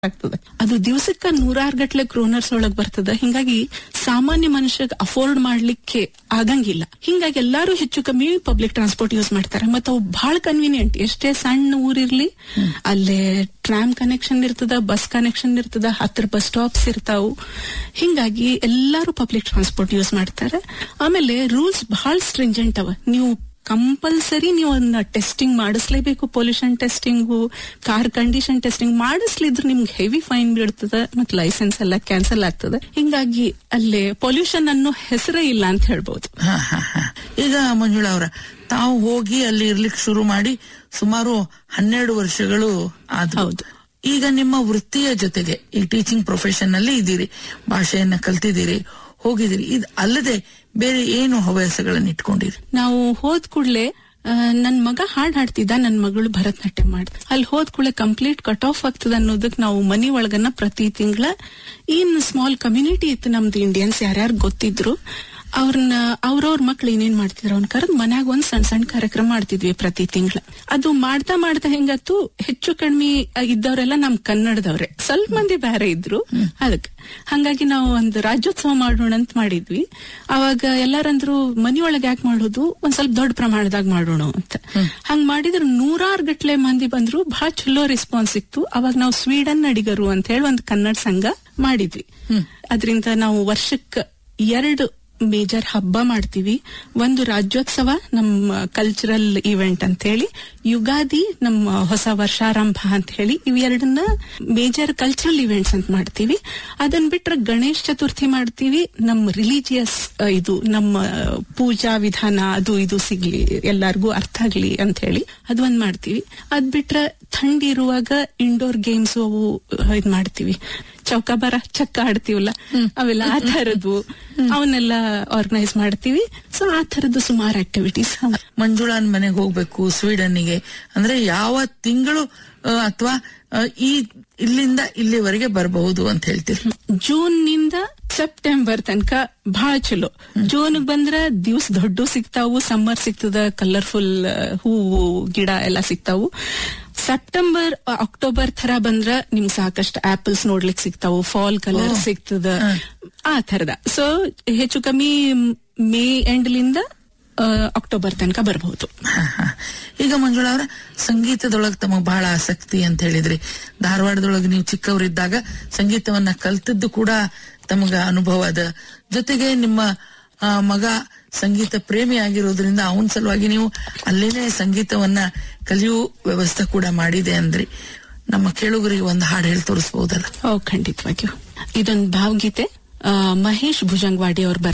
ಆಗ್ತದೆ ಅದು ದಿವಸಕ್ಕ ನೂರಾರು ಗಟ್ಲೆ ಕ್ರೋನರ್ಸ್ ಒಳಗ್ ಬರ್ತದ ಹಿಂಗಾಗಿ ಸಾಮಾನ್ಯ ಮನುಷ್ಯಗ್ ಅಫೋರ್ಡ್ ಮಾಡ್ಲಿಕ್ಕೆ ಆಗಂಗಿಲ್ಲ ಹಿಂಗಾಗಿ ಎಲ್ಲಾರು ಹೆಚ್ಚು ಕಮ್ಮಿ ಪಬ್ಲಿಕ್ ಟ್ರಾನ್ಸ್ಪೋರ್ಟ್ ಯೂಸ್ ಮಾಡ್ತಾರೆ ಮತ್ತೆ ಅವು ಬಹಳ ಕನ್ವೀನಿಯಂಟ್ ಎಷ್ಟೇ ಸಣ್ಣ ಊರಿರ್ಲಿ ಅಲ್ಲೇ ಟ್ರಾಮ್ ಕನೆಕ್ಷನ್ ಇರ್ತದ ಬಸ್ ಕನೆಕ್ಷನ್ ಇರ್ತದ ಹತ್ರ ಬಸ್ ಸ್ಟಾಪ್ಸ್ ಇರ್ತಾವು ಹಿಂಗಾಗಿ ಎಲ್ಲಾರು ಪಬ್ಲಿಕ್ ಟ್ರಾನ್ಸ್ಪೋರ್ಟ್ ಯೂಸ್ ಮಾಡ್ತಾರೆ ಆಮೇಲೆ ರೂಲ್ಸ್ ಬಹಳ ಸ್ಟ್ರಿಂಜೆಂಟ್ ಅವ ನೀವು ಕಂಪಲ್ಸರಿ ನೀವು ಅದನ್ನ ಟೆಸ್ಟಿಂಗ್ ಮಾಡಿಸ್ಲೇಬೇಕು pollution testing car condition testing ಮಾಡಿಸ್ಲಿದ್ರೆ ನಿಮ್ಗೆ ಹೆವಿ ಫೈನ್ ಬೀಳ್ತದ ಮತ್ತೆ ಲೈಸೆನ್ಸ್ ಎಲ್ಲ ಕ್ಯಾನ್ಸಲ್ ಆಗ್ತದೆ ಹಿಂಗಾಗಿ ಅಲ್ಲಿ ಪೊಲ್ಯೂಷನ್ ಅನ್ನೋ ಹೆಸರೇ ಇಲ್ಲ ಅಂತ ಹೇಳ್ಬೋದು ಹ, ಹ, ಹ. ಈಗ ಮಂಜುಳಾ ಅವರ ತಾವು ಹೋಗಿ ಅಲ್ಲಿ ಇರ್ಲಿಕ್ಕೆ ಶುರು ಮಾಡಿ ಸುಮಾರು ಹನ್ನೆರಡು ವರ್ಷಗಳು ಆದ್ವು ಹೌದು. ಈಗ ನಿಮ್ಮ ವೃತ್ತಿಯ ಜೊತೆಗೆ ಈ ಟೀಚಿಂಗ್ ಪ್ರೊಫೆಷನ್ ನಲ್ಲಿ ಇದ್ದೀರಿ ಭಾಷೆಯನ್ನ ಕಲ್ತಿದ್ದೀರಿ ಹೋಗಿದ್ದೀರಿ ಇದು ಅಲ್ಲದೆ ಬೇರೆ ಏನು ಹವ್ಯಾಸಗಳನ್ನ ಇಟ್ಕೊಂಡಿರಿ ನಾವು ಹೋದ್ ಕೂಡ್ಲೆ ಆ, ನನ್ ಮಗ ಹಾಡ್ ಹಾಡ್ತಿದ್ದ ನನ್ ಮಗಳು ಭರತನಾಟ್ಯ ಮಾಡ್ದ ಅಲ್ಲಿ ಹೋದ್ ಕೂಡಲೇ ಕಂಪ್ಲೀಟ್ ಕಟ್ ಆಫ್ ಆಗ್ತದ ಅನ್ನೋದಕ್ ನಾವು ಮನಿ ಒಳಗನ್ನ ಪ್ರತಿ ತಿಂಗಳ ಏನ್ ಸ್ಮಾಲ್ ಕಮ್ಯುನಿಟಿ ಇತ್ತು ನಮ್ದು ಇಂಡಿಯನ್ಸ್ ಯಾರ್ಯಾರು ಗೊತ್ತಿದ್ರು ಅವ್ರನ್ನ ಅವ್ರವ್ರ ಮಕ್ಳು ಏನೇನ್ ಮಾಡ್ತಿದ್ರು ಅವ್ನ ಕರೆದ್ ಮನ್ಯಾಗ ಒಂದ್ ಸಣ್ಣ ಸಣ್ಣ ಕಾರ್ಯಕ್ರಮ ಮಾಡ್ತಿದ್ವಿ ಪ್ರತಿ ತಿಂಗಳ ಅದು ಮಾಡ್ತಾ ಮಾಡ್ತಾ ಹೆಂಗಾತು ಹೆಚ್ಚು ಕಡಿಮೆ ಇದ್ದವರೆಲ್ಲ ನಮ್ ಕನ್ನಡದವ್ರೆ ಸ್ವಲ್ಪ ಮಂದಿ ಬೇರೆ ಇದ್ರು ಅದಕ್ಕೆ ಹಂಗಾಗಿ ನಾವು ಒಂದು ರಾಜ್ಯೋತ್ಸವ ಮಾಡೋಣ ಅಂತ ಮಾಡಿದ್ವಿ ಅವಾಗ ಎಲ್ಲಾರಂದ್ರು ಮನಿಯೊಳಗೆ ಯಾಕೆ ಮಾಡೋದು ಒಂದ್ ಸ್ವಲ್ಪ ದೊಡ್ಡ ಪ್ರಮಾಣದಾಗ ಮಾಡೋಣ ಅಂತ ಹಂಗ್ ಮಾಡಿದ್ರೆ ನೂರಾರು ಗಟ್ಲೆ ಮಂದಿ ಬಂದ್ರು ಬಹಳ ಚಲೋ ರೆಸ್ಪಾನ್ಸ್ ಸಿಕ್ತು ಅವಾಗ ನಾವು ಸ್ವೀಡನ್ ಅಡಿಗರು ಅಂತ ಹೇಳಿ ಒಂದು ಕನ್ನಡ ಸಂಘ ಮಾಡಿದ್ವಿ ಅದರಿಂದ ನಾವು ವರ್ಷಕ್ಕ ಎರಡು ಮೇಜರ್ ಹಬ್ಬ ಮಾಡ್ತೀವಿ ಒಂದು ರಾಜ್ಯೋತ್ಸವ ನಮ್ಮ ಕಲ್ಚರಲ್ ಇವೆಂಟ್ ಅಂತ ಹೇಳಿ ಯುಗಾದಿ ನಮ್ಮ ಹೊಸ ವರ್ಷಾರಂಭ ಅಂತ ಹೇಳಿ ಇವೆರಡನ್ನ ಮೇಜರ್ ಕಲ್ಚರಲ್ ಇವೆಂಟ್ಸ್ ಅಂತ ಮಾಡ್ತೀವಿ ಅದನ್ ಬಿಟ್ರೆ ಗಣೇಶ್ ಚತುರ್ಥಿ ಮಾಡ್ತೀವಿ ನಮ್ಮ ರಿಲಿಜಿಯಸ್ ಇದು ನಮ್ಮ ಪೂಜಾ ವಿಧಾನ ಅದು ಇದು ಸಿಗ್ಲಿ ಎಲ್ಲಾರ್ಗೂ ಅರ್ಥ ಆಗ್ಲಿ ಅಂತ ಹೇಳಿ ಅದೊಂದ್ ಮಾಡ್ತೀವಿ ಅದ್ ಬಿಟ್ರೆ ಥಂಡಿ ಇರುವಾಗ ಇಂಡೋರ್ ಗೇಮ್ಸ್ ಅವು ಇದ್ ಮಾಡ್ತೀವಿ ಚೌಕಾಬಾರ ಚಕ್ಕ ಆಡ್ತೀವಲ್ಲ ಅವೆಲ್ಲ ಆ ತರದ್ದು ಅವನ್ನೆಲ್ಲ ಆರ್ಗನೈಸ್ ಮಾಡ್ತೀವಿ ಸೊ ಆ ತರದ್ದು ಸುಮಾರು ಆಕ್ಟಿವಿಟೀಸ್ ಮಂಜುಳಾನ್ ಮನೆಗೆ ಹೋಗ್ಬೇಕು ಸ್ವೀಡನ್ನಿಗೆ ಅಂದ್ರೆ ಯಾವ ತಿಂಗಳು ಅಥವಾ ಈ ಇಲ್ಲಿಂದ ಇಲ್ಲಿವರೆಗೆ ಬರಬಹುದು ಅಂತ ಹೇಳ್ತೀರಿ ಜೂನ್ ನಿಂದ ಸೆಪ್ಟೆಂಬರ್ ತನಕ ಬಹಳ ಚಲೋ ಜೂನ್ ಬಂದ್ರ ದಿವ್ಸ ದೊಡ್ಡ ಸಿಗ್ತಾವು ಸಮ್ಮರ್ ಸಿಗ್ತದ ಕಲರ್ಫುಲ್ ಹೂವು ಗಿಡ ಎಲ್ಲ ಸಿಗ್ತಾವು ಸೆಪ್ಟೆಂಬರ್ ಅಕ್ಟೋಬರ್ ತರ ಬಂದ್ರ ನಿಮ್ಗೆ ಸಾಕಷ್ಟು ಆಪಲ್ಸ್ ನೋಡ್ಲಿಕ್ಕೆ ಸಿಗ್ತಾವು ಫಾಲ್ ಕಲರ್ ಸಿಗ್ತದ ಆ ತರದ ಸೊ ಹೆಚ್ಚು ಕಮ್ಮಿ ಮೇ ಎಂಡ್ಲಿಂದ ಅಕ್ಟೋಬರ್ ತನಕ ಬರಬಹುದು ಹ, ಹ. ಈಗ ಮಂಜುಳಾ ಅವರ ಸಂಗೀತದೊಳಗೆ ತಮಗೆ ಬಹಳ ಆಸಕ್ತಿ ಅಂತ ಹೇಳಿದ್ರಿ ಧಾರವಾಡದೊಳಗೆ ನೀವು ಚಿಕ್ಕವರಿದ್ದಾಗ ಸಂಗೀತವನ್ನ ಕಲ್ತದ್ದು ಕೂಡ ತಮಗ ಅನುಭವ ಅದ ಜೊತೆಗೆ ನಿಮ್ಮ ಆ, ಮಗ ಸಂಗೀತ ಪ್ರೇಮಿ ಆಗಿರೋದ್ರಿಂದ ಅವನ ಸಲುವಾಗಿ ನೀವು ಅಲ್ಲೇನೆ ಸಂಗೀತವನ್ನ ಕಲಿಯೋ ವ್ಯವಸ್ಥೆ ಕೂಡ ಮಾಡಿದೆ ಅಂದ್ರಿ ನಮ್ಮ ಕೇಳುಗರಿಗೆ ಒಂದು ಹಾಡು ಹೇಳಿ ತೋರಿಸಬಹುದಲ್ಲ ಓ ಖಂಡಿತವಾಗಿಯೂ ಇದೊಂದು ಭಾವಗೀತೆ ಆ, ಮಹೇಶ್ ಭುಜಂಗವಾಡಿ ಅವ್ರು